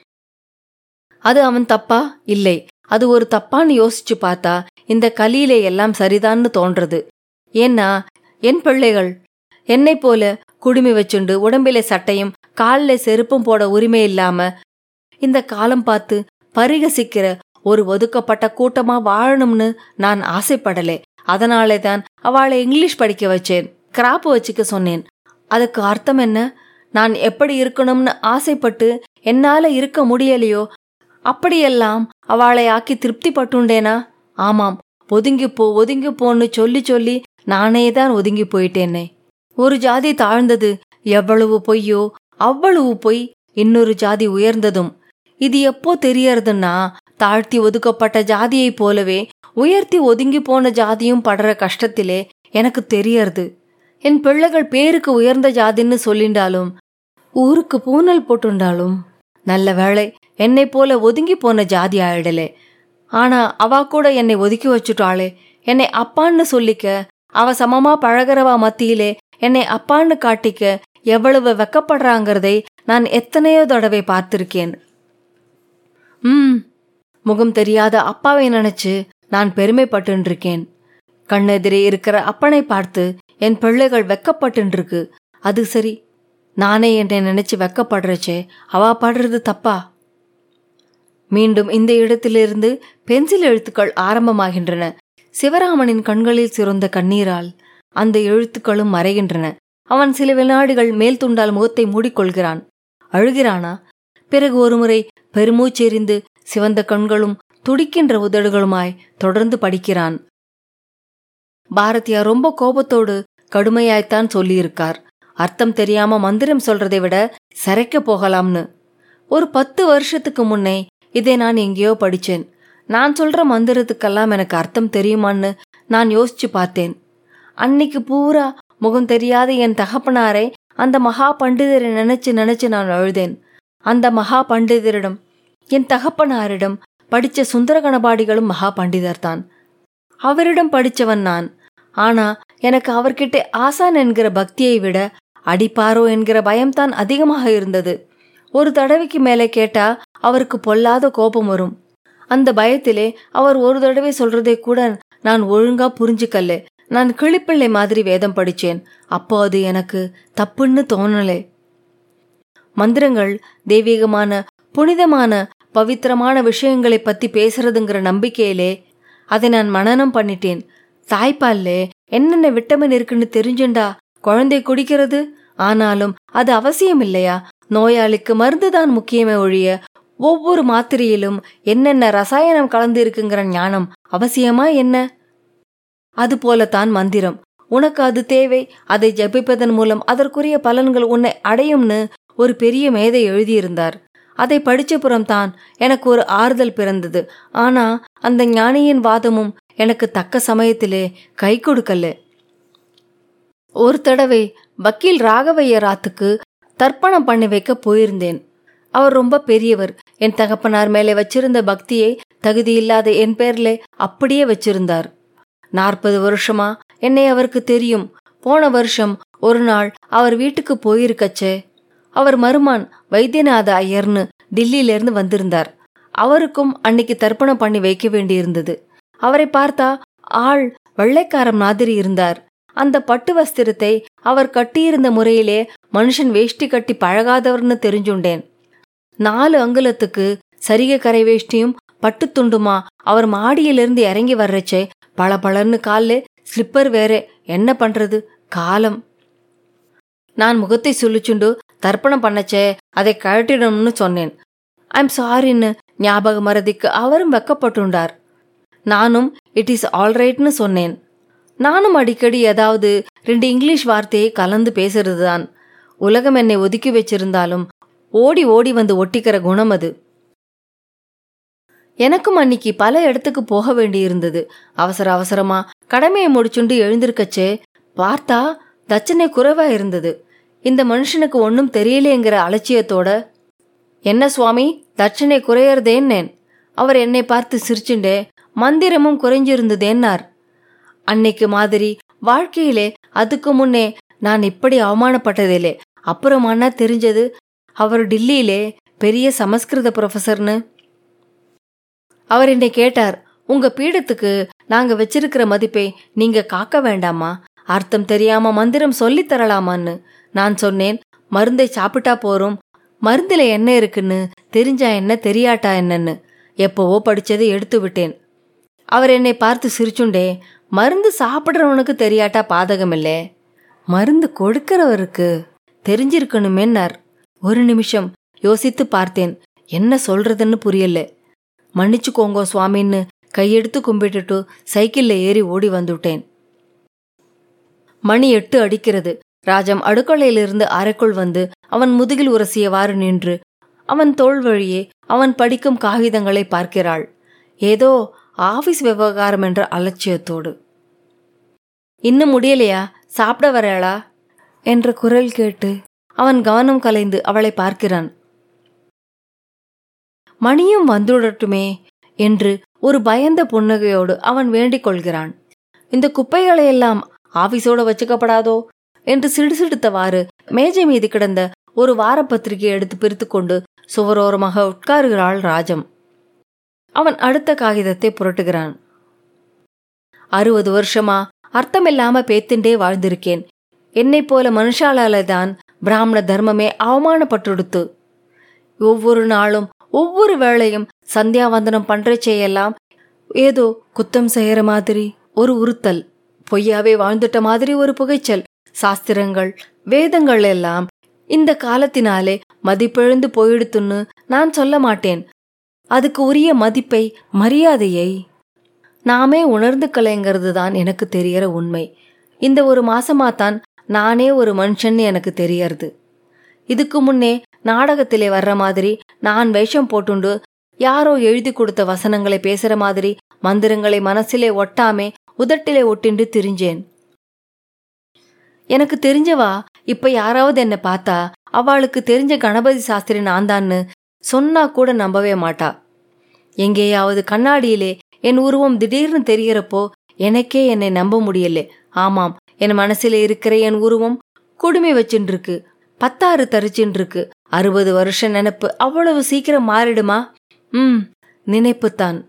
அது அவன் தப்பா இல்லை அது ஒரு தப்பான்னு யோசிச்சு பார்த்தா இந்த கலியிலே எல்லாம் சரிதான்னு தோன்றது ஏன்னா என் பிள்ளைகள் என்னை போல குடுமி வச்சுண்டு உடம்பிலே சட்டையும் காலில் செருப்பும் போட உரிமை இல்லாம இந்த காலம் பார்த்து பரிகசிக்கிற ஒரு ஒதுக்கப்பட்ட கூட்டமா வாழணும்னு நான் ஆசைப்படலே அதனாலே தான் அவளை இங்கிலீஷ் படிக்க வச்சேன் கிராப்பு வச்சுக்க சொன்னேன் அதுக்கு அர்த்தம் என்ன நான் எப்படி இருக்கணும்னு ஆசைப்பட்டு என்னால இருக்க முடியலையோ அப்படியெல்லாம் அவளை ஆக்கி திருப்தி பட்டுண்டேனா ஆமாம் ஒதுங்கி போ ஒதுங்கி போன்னு சொல்லி சொல்லி நானே தான் ஒதுங்கி போயிட்டேனே ஒரு ஜாதி தாழ்ந்தது எவ்வளவு பொய்யோ அவ்வளவு பொய் இன்னொரு ஜாதி உயர்ந்ததும் இது எப்போ தெரியறதுன்னா தாழ்த்தி ஒதுக்கப்பட்ட ஜாதியைப் போலவே உயர்த்தி ஒதுங்கி போன ஜாதியும் படுற கஷ்டத்திலே எனக்கு தெரியறது என் பிள்ளைகள் பேருக்கு உயர்ந்த ஜாதின்னு சொல்லிண்டாலும் ஊருக்கு பூனல் போட்டுண்டாலும் நல்ல வேளை என்னை போல ஒதுங்கி போன ஜாதி ஆயிடலே ஆனா அவ கூட என்னை ஒதுக்கி வச்சுட்டாளே என்னை அப்பான்னு சொல்லிக்க அவ சமமா பழகிறவா மத்தியிலே என்னை அப்பான்னு காட்டிக்க எவ்வளவு வெக்கப்படுறாங்கிறதை நான் எத்தனையோ தடவை பார்த்திருக்கேன் ம் முகம் தெரியாத அப்பாவை நினைச்சு நான் பெருமைப்பட்டுருக்கேன் கண்ணெதிரே இருக்கிற அப்பனை பார்த்து என் பிள்ளைகள் வெக்கப்பட்டுருக்கு அது சரி நானே என்னை நினைச்சு வெக்கப்படுறச்சே அவா பாடுறது தப்பா மீண்டும் இந்த இடத்திலிருந்து பென்சில் எழுத்துக்கள் ஆரம்பமாகின்றன சிவராமனின் கண்களில் சிறந்த கண்ணீரால் அந்த எழுத்துக்களும் மறைகின்றன அவன் சில வினாடிகள் மேல் துண்டால் முகத்தை மூடிக்கொள்கிறான் அழுகிறானா பிறகு ஒருமுறை பெருமூச்செறிந்து சிவந்த கண்களும் துடிக்கின்ற உதடுகளுமாய் தொடர்ந்து படிக்கிறான் பாரதியார் ரொம்ப கோபத்தோடு கடுமையாய்த்தான் சொல்லியிருக்கார் அர்த்தம் தெரியாம மந்திரம் சொல்றதை விட சரைக்க போகலாம்னு ஒரு பத்து வருஷத்துக்கு முன்னே இதை நான் எங்கேயோ படிச்சேன் நான் சொல்ற மந்திரத்துக்கெல்லாம் எனக்கு அர்த்தம் தெரியுமான்னு நான் யோசிச்சு பார்த்தேன் அன்னைக்கு பூரா முகம் தெரியாத என் தகப்பனாரை அந்த மகா பண்டிதரை நினைச்சு நினைச்சு நான் அழுதேன் அந்த மகா பண்டிதரிடம் என் தகப்பனாரிடம் படிச்ச சுந்தரகணபாடிகளும் மகா பண்டிதர் தான் அவரிடம் படிச்சவன் நான் ஆனா எனக்கு அவர்கிட்ட ஆசான் என்கிற பக்தியை விட அடிப்பாரோ என்கிற பயம்தான் அதிகமாக இருந்தது ஒரு தடவைக்கு மேலே கேட்டா அவருக்கு பொல்லாத கோபம் வரும் அந்த பயத்திலே அவர் ஒரு தடவை சொல்றதை கூட நான் ஒழுங்கா புரிஞ்சுக்கல்ல நான் கிளிப்பிள்ளை மாதிரி வேதம் படிச்சேன் அப்போ அது எனக்கு தப்புன்னு தோணலே மந்திரங்கள் தெய்வீகமான புனிதமான பவித்திரமான விஷயங்களை பத்தி பேசுறதுங்கிற நம்பிக்கையிலே அதை நான் மனனம் பண்ணிட்டேன் தாய்ப்பால்ல என்னென்ன விட்டமின் இருக்குன்னு தெரிஞ்சுண்டா குழந்தை குடிக்கிறது ஆனாலும் அது அவசியம் இல்லையா நோயாளிக்கு மருந்துதான் முக்கியமே ஒழிய ஒவ்வொரு மாத்திரையிலும் என்னென்ன ரசாயனம் கலந்து இருக்குங்கிற ஞானம் அவசியமா என்ன அது போலத்தான் மந்திரம் உனக்கு அது தேவை அதை ஜபிப்பதன் மூலம் அதற்குரிய பலன்கள் உன்னை அடையும்னு ஒரு பெரிய மேதை எழுதியிருந்தார் அதை படிச்சப்புறம் தான் எனக்கு ஒரு ஆறுதல் பிறந்தது ஆனா அந்த ஞானியின் வாதமும் எனக்கு தக்க சமயத்திலே கை கொடுக்கல ஒரு தடவை வக்கீல் ராகவையராத்துக்கு தர்ப்பணம் பண்ணி வைக்க போயிருந்தேன் அவர் ரொம்ப பெரியவர் என் தகப்பனார் மேலே வச்சிருந்த பக்தியை தகுதியில்லாத என் பேர்ல அப்படியே வச்சிருந்தார் நாற்பது வருஷமா என்னை அவருக்கு தெரியும் போன வருஷம் ஒரு நாள் அவர் வீட்டுக்கு போயிருக்கச்சே அவர் மருமான் வைத்தியநாத ஐயர்னு டில்லியிலேருந்து வந்திருந்தார் அவருக்கும் அன்னைக்கு தர்ப்பணம் பண்ணி வைக்க வேண்டியிருந்தது அவரை பார்த்தா ஆள் வெள்ளைக்காரன் மாதிரி இருந்தார் அந்த பட்டு வஸ்திரத்தை அவர் கட்டியிருந்த முறையிலே மனுஷன் வேஷ்டி கட்டி பழகாதவர்னு தெரிஞ்சுண்டேன் நாலு அங்குலத்துக்கு சரிக கரை வேஷ்டியும் பட்டுத்துண்டுமா அவர் மாடியிலிருந்து இறங்கி வர்றச்சே பள பளன்னு கால்ல ஸ்லிப்பர் வேற என்ன பண்றது காலம் நான் முகத்தை சொல்லிச்சுண்டு தர்ப்பணம் பண்ணச்சே அதை கழட்டிடணும்னு சொன்னேன் ஐம் சாரின்னு ஞாபக மறதிக்கு அவரும் வெக்கப்பட்டுண்டார் நானும் இட் இஸ் ஆல்ரைட்னு சொன்னேன் நானும் அடிக்கடி ஏதாவது ரெண்டு இங்கிலீஷ் வார்த்தையை கலந்து பேசுறதுதான் உலகம் என்னை ஒதுக்கி வச்சிருந்தாலும் ஓடி ஓடி வந்து ஒட்டிக்கிற குணம் அது எனக்கும் அன்னிக்கு பல இடத்துக்கு போக வேண்டியிருந்தது அவசர அவசரமா கடமையை முடிச்சுண்டு எழுந்திருக்கச்சே பார்த்தா தச்சனை குறைவா இருந்தது இந்த மனுஷனுக்கு ஒன்னும் தெரியலேங்கிற அலட்சியத்தோட என்ன சுவாமி தட்சணை குறையறதேன்னேன் அவர் என்னை பார்த்து சிரிச்சுண்டே மந்திரமும் குறைஞ்சிருந்ததேன்னார் அன்னைக்கு மாதிரி வாழ்க்கையிலே அதுக்கு முன்னே நான் இப்படி அவமானப்பட்டதில்லே அப்புறமானா தெரிஞ்சது அவர் டில்லியிலே பெரிய சமஸ்கிருத ப்ரொஃபஸர்னு அவர் என்னை கேட்டார் உங்க பீடத்துக்கு நாங்க வச்சிருக்கிற மதிப்பை நீங்க காக்க வேண்டாமா அர்த்தம் தெரியாம மந்திரம் சொல்லித் தரலாமான்னு நான் சொன்னேன் மருந்தை சாப்பிட்டா போறோம் மருந்துல என்ன இருக்குன்னு தெரிஞ்சா என்ன தெரியாட்டா என்னன்னு எப்பவோ படிச்சதை எடுத்து விட்டேன் அவர் என்னை பார்த்து சிரிச்சுண்டே மருந்து சாப்பிட்றவனுக்கு தெரியாட்டா பாதகமில்லே மருந்து கொடுக்கிறவருக்கு தெரிஞ்சிருக்கணுமேன்னார் ஒரு நிமிஷம் யோசித்து பார்த்தேன் என்ன சொல்றதுன்னு புரியல மன்னிச்சுக்கோங்கோ சுவாமின்னு கையெடுத்து கும்பிட்டுட்டு சைக்கிள்ல ஏறி ஓடி வந்துட்டேன் மணி எட்டு அடிக்கிறது ராஜம் அடுக்களையிலிருந்து அறைக்குள் வந்து அவன் முதுகில் உரசியவாறு நின்று அவன் தோள் வழியே அவன் படிக்கும் காகிதங்களை பார்க்கிறாள் ஏதோ ஆபீஸ் விவகாரம் என்ற அலட்சியத்தோடு இன்னும் முடியலையா சாப்பிட வரையாளா என்ற குரல் கேட்டு அவன் கவனம் கலைந்து அவளை பார்க்கிறான் மணியும் வந்துடட்டுமே என்று ஒரு பயந்த புன்னகையோடு அவன் வேண்டிக் கொள்கிறான் இந்த குப்பைகளையெல்லாம் ஆபீஸோட வச்சுக்கப்படாதோ என்று சிடுசிடுத்தவாறு மேஜை மீது கிடந்த ஒரு வாரப்பத்திரிகை எடுத்து பிரித்துக்கொண்டு சுவரோரமாக உட்காருகிறாள் ராஜம் அவன் அடுத்த காகிதத்தை புரட்டுகிறான் அறுபது வருஷமா அர்த்தமில்லாம பேத்துண்டே வாழ்ந்திருக்கேன் என்னைப் போல மனுஷாலால தான் பிராமண தர்மமே அவமானப்பட்டுடுத்து ஒவ்வொரு நாளும் ஒவ்வொரு வேளையும் சந்தியாவந்தனம் பண்றச்சையெல்லாம் ஏதோ குத்தம் செய்யற மாதிரி ஒரு உறுத்தல் பொய்யாவே வாழ்ந்துட்ட மாதிரி ஒரு புகைச்சல் சாஸ்திரங்கள் வேதங்கள் எல்லாம் இந்த காலத்தினாலே மதிப்பிழந்து போயிடுத்துன்னு நான் சொல்ல மாட்டேன் அதுக்கு உரிய மதிப்பை மரியாதையை நாமே உணர்ந்து கலைங்கிறது தான் எனக்கு தெரியற உண்மை இந்த ஒரு மாசமாத்தான் நானே ஒரு மனுஷன்னு எனக்கு தெரியறது இதுக்கு முன்னே நாடகத்திலே வர்ற மாதிரி நான் வேஷம் போட்டுண்டு யாரோ எழுதி கொடுத்த வசனங்களை பேசுற மாதிரி மந்திரங்களை மனசிலே ஒட்டாமே உதட்டிலே ஒட்டிண்டு திரிஞ்சேன் எனக்கு தெரிஞ்சவா இப்ப யாராவது என்ன பார்த்தா அவளுக்கு தெரிஞ்ச கணபதி சாஸ்திரி நான் தான்னு சொன்னா கூட நம்பவே மாட்டா எங்கேயாவது கண்ணாடியிலே என் உருவம் திடீர்னு தெரியறப்போ எனக்கே என்னை நம்ப முடியல ஆமாம் என் மனசுல இருக்கிற என் உருவம் குடுமி வச்சுட்டு இருக்கு பத்தாறு தரிச்சுட்டு இருக்கு அறுபது வருஷம் நினைப்பு அவ்வளவு சீக்கிரம் மாறிடுமா ம் நினைப்புத்தான்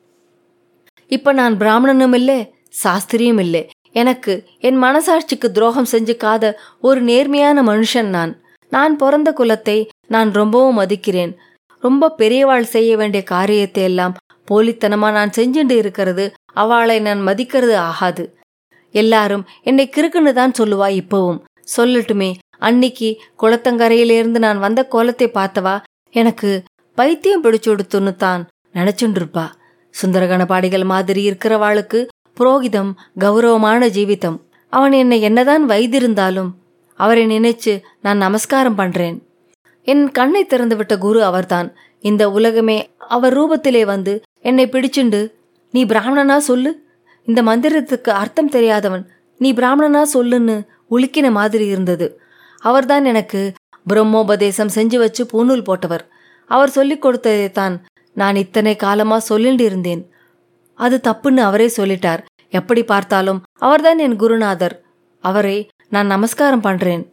இப்ப நான் பிராமணனும் இல்லை சாஸ்திரியும் இல்லை எனக்கு என் மனசாட்சிக்கு துரோகம் செஞ்சுக்காத ஒரு நேர்மையான மனுஷன் நான் நான் பிறந்த குலத்தை நான் ரொம்பவும் மதிக்கிறேன் ரொம்ப பெரியவாள் செய்ய வேண்டிய காரியத்தை எல்லாம் போலித்தனமா நான் செஞ்சுட்டு இருக்கிறது அவளை நான் மதிக்கிறது ஆகாது எல்லாரும் என்னை கிறுக்குன்னு தான் சொல்லுவா இப்பவும் சொல்லட்டுமே அன்னிக்கு குளத்தங்கரையிலிருந்து நான் வந்த கோலத்தை பார்த்தவா எனக்கு பைத்தியம் பிடிச்சுடுத்துன்னு தான் நினைச்சுட்டு இருப்பா சுந்தரகணபாடிகள் மாதிரி இருக்கிறவாளுக்கு புரோகிதம் கௌரவமான ஜீவிதம் அவன் என்னை என்னதான் வைத்திருந்தாலும் அவரை நினைச்சு நான் நமஸ்காரம் பண்றேன் என் கண்ணை திறந்துவிட்ட குரு அவர்தான் இந்த உலகமே அவர் ரூபத்திலே வந்து என்னை பிடிச்சுண்டு நீ பிராமணனா சொல்லு இந்த மந்திரத்துக்கு அர்த்தம் தெரியாதவன் நீ பிராமணனா சொல்லுன்னு உலுக்கின மாதிரி இருந்தது அவர்தான் எனக்கு பிரம்மோபதேசம் செஞ்சு வச்சு பூநூல் போட்டவர் அவர் சொல்லிக் கொடுத்ததைத்தான் நான் இத்தனை காலமா சொல்லிண்டு இருந்தேன் அது தப்புன்னு அவரே சொல்லிட்டார் எப்படி பார்த்தாலும் அவர்தான் என் குருநாதர் அவரை நான் நமஸ்காரம் பண்றேன்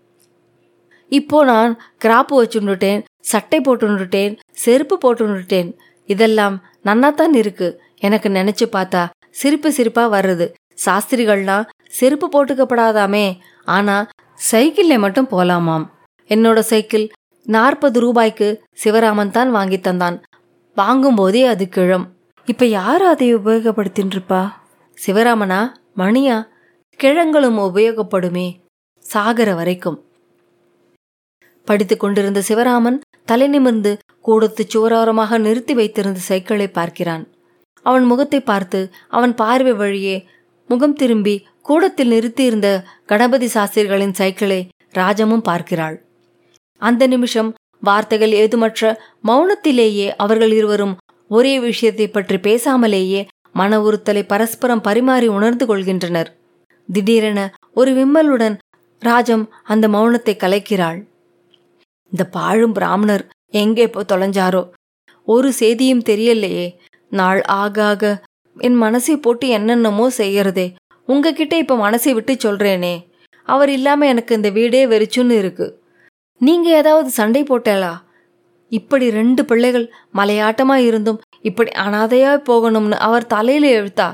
இப்போ நான் கிராப்பு வச்சுட்டுட்டேன் சட்டை போட்டுட்டேன் செருப்பு போட்டுட்டேன் இதெல்லாம் நன்னாத்தான் இருக்கு எனக்கு நினைச்சு பார்த்தா சிரிப்பு சிரிப்பா வர்றது சாஸ்திரிகள்லாம் செருப்பு போட்டுக்கப்படாதாமே ஆனா சைக்கிள்ல மட்டும் போலாமாம் என்னோட சைக்கிள் நாற்பது ரூபாய்க்கு சிவராமன் தான் வாங்கி தந்தான் வாங்கும்போதே அது கிழம் இப்ப யார் அதை உபயோகப்படுத்தின்னு இருப்பா சிவராமனா மணியா கிழங்களும் உபயோகப்படுமே சாகர வரைக்கும் படித்துக் கொண்டிருந்த சிவராமன் தலை நிமிர்ந்து கூடத்து சுவரோரமாக நிறுத்தி வைத்திருந்த சைக்கிளை பார்க்கிறான் அவன் முகத்தை பார்த்து அவன் பார்வை வழியே முகம் திரும்பி கூடத்தில் நிறுத்தியிருந்த கணபதி சாஸ்திரிகளின் சைக்கிளை ராஜமும் பார்க்கிறாள் அந்த நிமிஷம் வார்த்தைகள் ஏதுமற்ற மௌனத்திலேயே அவர்கள் இருவரும் ஒரே விஷயத்தை பற்றி பேசாமலேயே மன உறுத்தலை பரஸ்பரம் பரிமாறி உணர்ந்து கொள்கின்றனர் திடீரென ஒரு விம்மலுடன் ராஜம் அந்த மௌனத்தை கலைக்கிறாள் இந்த பாழும் பிராமணர் எங்கே இப்போ தொலைஞ்சாரோ ஒரு செய்தியும் தெரியலையே நாள் ஆக ஆக என் மனசை போட்டு என்னென்னமோ செய்யறதே உங்ககிட்ட இப்ப மனசை விட்டு சொல்றேனே அவர் இல்லாம எனக்கு இந்த வீடே வெறிச்சுன்னு இருக்கு நீங்க ஏதாவது சண்டை போட்டேளா இப்படி ரெண்டு பிள்ளைகள் மலையாட்டமா இருந்தும் இப்படி அனாதையா போகணும்னு அவர் தலையில எழுத்தா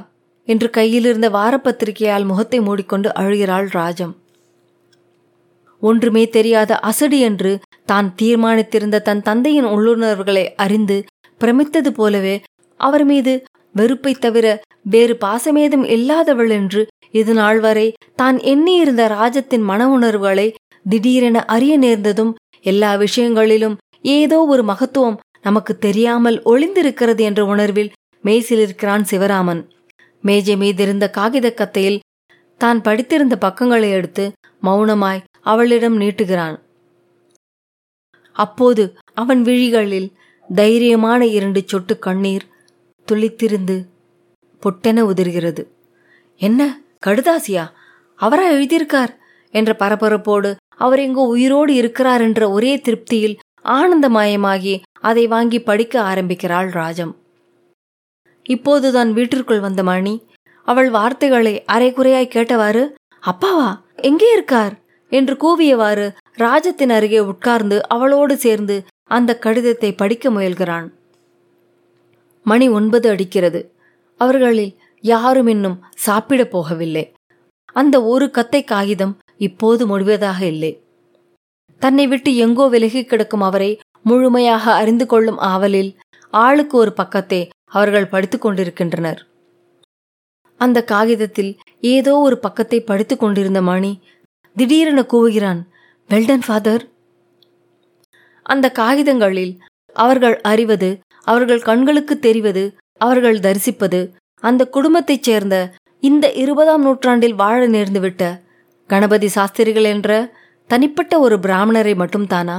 என்று கையிலிருந்த வாரப்பத்திரிகையால் முகத்தை மூடிக்கொண்டு அழுகிறாள் ராஜம் ஒன்றுமே தெரியாத அசடு என்று தான் தீர்மானித்திருந்த தன் தந்தையின் உள்ளுணர்வுகளை அறிந்து பிரமித்தது போலவே அவர் மீது வெறுப்பை தவிர வேறு பாசமேதும் இல்லாதவள் என்று இது நாள் வரை தான் எண்ணியிருந்த ராஜத்தின் மன உணர்வுகளை திடீரென அறிய நேர்ந்ததும் எல்லா விஷயங்களிலும் ஏதோ ஒரு மகத்துவம் நமக்கு தெரியாமல் ஒளிந்திருக்கிறது என்ற உணர்வில் மேய்சிலிருக்கிறான் சிவராமன் மேஜை மீதிருந்த காகித கத்தையில் தான் படித்திருந்த பக்கங்களை எடுத்து மௌனமாய் அவளிடம் நீட்டுகிறான் அப்போது அவன் விழிகளில் தைரியமான இரண்டு சொட்டு கண்ணீர் துளித்திருந்து பொட்டென உதிர்கிறது என்ன கடுதாசியா அவரா எழுதியிருக்கார் என்ற பரபரப்போடு அவர் எங்கோ உயிரோடு இருக்கிறார் என்ற ஒரே திருப்தியில் ஆனந்தமயமாகி அதை வாங்கி படிக்க ஆரம்பிக்கிறாள் ராஜம் இப்போதுதான் வீட்டிற்குள் வந்த மணி அவள் வார்த்தைகளை அரைகுறையாய் கேட்டவாறு அப்பாவா எங்கே இருக்கார் என்று கூவியவாறு ராஜத்தின் அருகே உட்கார்ந்து அவளோடு சேர்ந்து அந்த கடிதத்தை படிக்க முயல்கிறான் மணி ஒன்பது அடிக்கிறது அவர்களில் யாரும் இன்னும் சாப்பிடப் போகவில்லை அந்த ஒரு கத்தை காகிதம் இப்போது முடிவதாக இல்லை தன்னை விட்டு எங்கோ விலகி கிடக்கும் அவரை முழுமையாக அறிந்து கொள்ளும் ஆவலில் ஆளுக்கு ஒரு பக்கத்தை அவர்கள் படித்துக் கொண்டிருக்கின்றனர் அந்த காகிதத்தில் ஏதோ ஒரு பக்கத்தை படித்துக் கொண்டிருந்த மணி திடீரென கூவுகிறான் வெல்டன் ஃபாதர் அந்த காகிதங்களில் அவர்கள் அறிவது அவர்கள் கண்களுக்கு தெரிவது அவர்கள் தரிசிப்பது அந்த குடும்பத்தைச் சேர்ந்த இந்த இருபதாம் நூற்றாண்டில் வாழ நேர்ந்துவிட்ட கணபதி சாஸ்திரிகள் என்ற தனிப்பட்ட ஒரு பிராமணரை மட்டும்தானா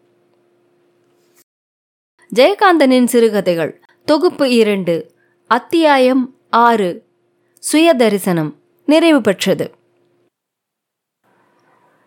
ஜெயகாந்தனின் சிறுகதைகள் தொகுப்பு இரண்டு அத்தியாயம் ஆறு சுய தரிசனம் நிறைவு பெற்றது